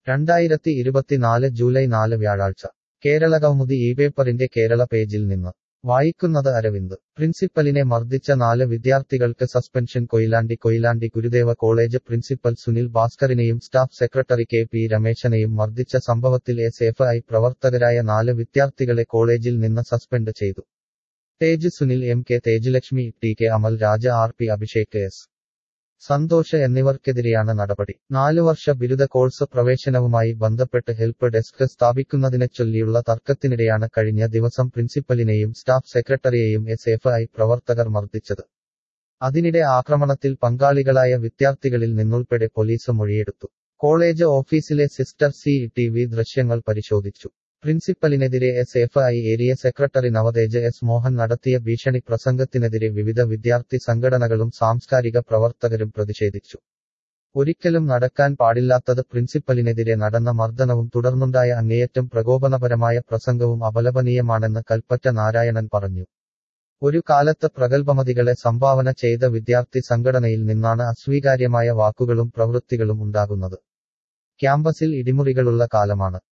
രണ്ടായിരത്തി ഇരുപത്തിനാല് ജൂലൈ നാല് വ്യാഴാഴ്ച കേരള കൗമുദി ഈ പേപ്പറിന്റെ കേരള പേജിൽ നിന്ന് വായിക്കുന്നത് അരവിന്ദ് പ്രിൻസിപ്പലിനെ മർദ്ദിച്ച നാല് വിദ്യാർത്ഥികൾക്ക് suspension Koyilandy Koyilandy Gurudeva college principal Sunil ഭാസ്കറിനെയും സ്റ്റാഫ് സെക്രട്ടറി കെ പി രമേശനെയും മർദ്ദിച്ച സംഭവത്തിൽ എസ് എഫ് ഐ പ്രവർത്തകരായ നാല് വിദ്യാർത്ഥികളെ കോളേജിൽ നിന്ന് സസ്പെൻഡ് ചെയ്തു Tej Sunil M K Thejulakshmi T K Amal Raja R P Abhishek S Santhosh എന്നിവർക്കെതിരെയാണ് നടപടി നാലു വർഷ ബിരുദ കോഴ്സ് പ്രവേശനവുമായി ബന്ധപ്പെട്ട് ഹെൽപ്പ് ഡെസ്ക് സ്ഥാപിക്കുന്നതിനെ ചൊല്ലിയുള്ള തർക്കത്തിനിടെയാണ് കഴിഞ്ഞ ദിവസം പ്രിൻസിപ്പലിനെയും സ്റ്റാഫ് സെക്രട്ടറിയെയും എസ് എഫ് ഐ പ്രവർത്തകർ മർദ്ദിച്ചത് അതിനിടെ ആക്രമണത്തിൽ പങ്കാളികളായ വിദ്യാർത്ഥികളിൽ നിന്നുൾപ്പെടെ പോലീസ് മൊഴിയെടുത്തു കോളേജ് ഓഫീസിലെ സിസ്റ്റർ സി ടി വി ദൃശ്യങ്ങൾ പരിശോധിച്ചു പ്രിൻസിപ്പലിനെതിരെ S F I area secretary Navatej S Mohan നടത്തിയ ഭീഷണി പ്രസംഗത്തിനെതിരെ വിവിധ വിദ്യാർത്ഥി സംഘടനകളും സാംസ്കാരിക പ്രവർത്തകരും പ്രതിഷേധിച്ചു ഒരിക്കലും നടക്കാൻ പാടില്ലാത്തത് പ്രിൻസിപ്പലിനെതിരെ നടന്ന മർദ്ദനവും തുടർന്നുണ്ടായ അങ്ങേയറ്റം പ്രകോപനപരമായ പ്രസംഗവും അപലപനീയമാണെന്ന് കൽപ്പറ്റ നാരായണൻ പറഞ്ഞു ഒരു കാലത്ത് പ്രഗത്ഭമതികളെ സംഭാവന ചെയ്ത വിദ്യാർത്ഥി സംഘടനയിൽ നിന്നാണ് അസ്വീകാര്യമായ വാക്കുകളും പ്രവൃത്തികളും ഉണ്ടാകുന്നത് ക്യാമ്പസിൽ ഇടിമുറികളുള്ള കാലമാണ്